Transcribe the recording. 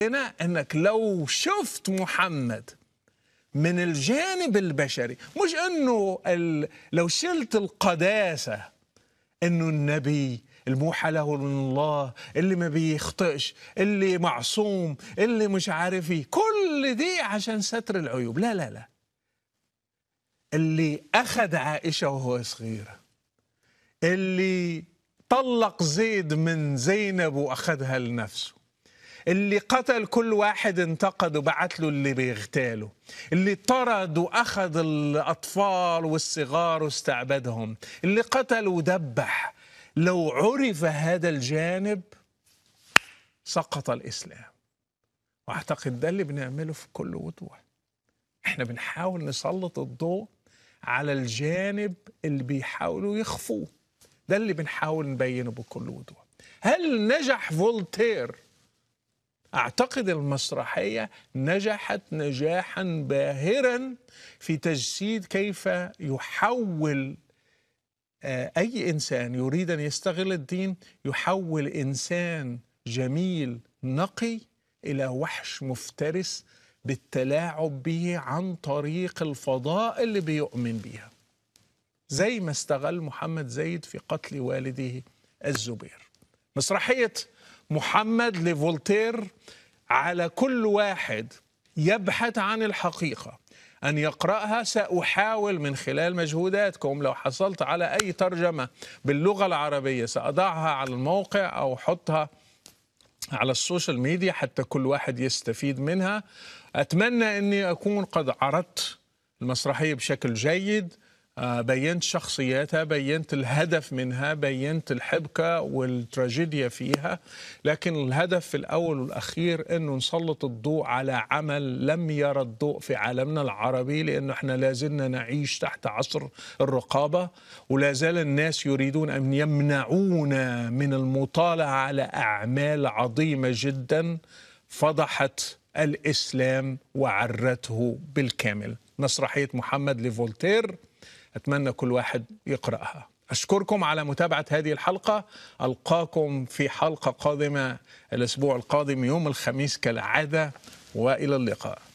هنا انك لو شفت محمد من الجانب البشري مش انه ال... لو شلت القداسه انه النبي الموحى له من الله اللي ما بيخطئش اللي معصوم اللي مش عارف ايه كل دي عشان ستر العيوب لا لا لا اللي اخذ عائشه وهو صغيره اللي طلق زيد من زينب واخذها لنفسه اللي قتل كل واحد انتقد وبعت له اللي بيغتاله اللي طرد واخذ الاطفال والصغار واستعبدهم اللي قتل ودبح لو عرف هذا الجانب سقط الاسلام واعتقد ده اللي بنعمله في كل وضوح احنا بنحاول نسلط الضوء على الجانب اللي بيحاولوا يخفوه ده اللي بنحاول نبينه بكل وضوح هل نجح فولتير اعتقد المسرحيه نجحت نجاحا باهرا في تجسيد كيف يحول اي انسان يريد ان يستغل الدين يحول انسان جميل نقي الى وحش مفترس بالتلاعب به عن طريق الفضاء اللي بيؤمن بيها زي ما استغل محمد زيد في قتل والده الزبير مسرحيه محمد لفولتير على كل واحد يبحث عن الحقيقه ان يقراها ساحاول من خلال مجهوداتكم لو حصلت على اي ترجمه باللغه العربيه ساضعها على الموقع او احطها على السوشيال ميديا حتى كل واحد يستفيد منها اتمنى اني اكون قد عرضت المسرحيه بشكل جيد بينت شخصياتها بينت الهدف منها بينت الحبكة والتراجيديا فيها لكن الهدف في الأول والأخير أنه نسلط الضوء على عمل لم يرى الضوء في عالمنا العربي لأنه احنا لازلنا نعيش تحت عصر الرقابة ولا زال الناس يريدون أن يمنعونا من المطالعة على أعمال عظيمة جدا فضحت الإسلام وعرته بالكامل مسرحية محمد لفولتير أتمنى كل واحد يقرأها أشكركم على متابعة هذه الحلقة ألقاكم في حلقة قادمة الأسبوع القادم يوم الخميس كالعادة وإلى اللقاء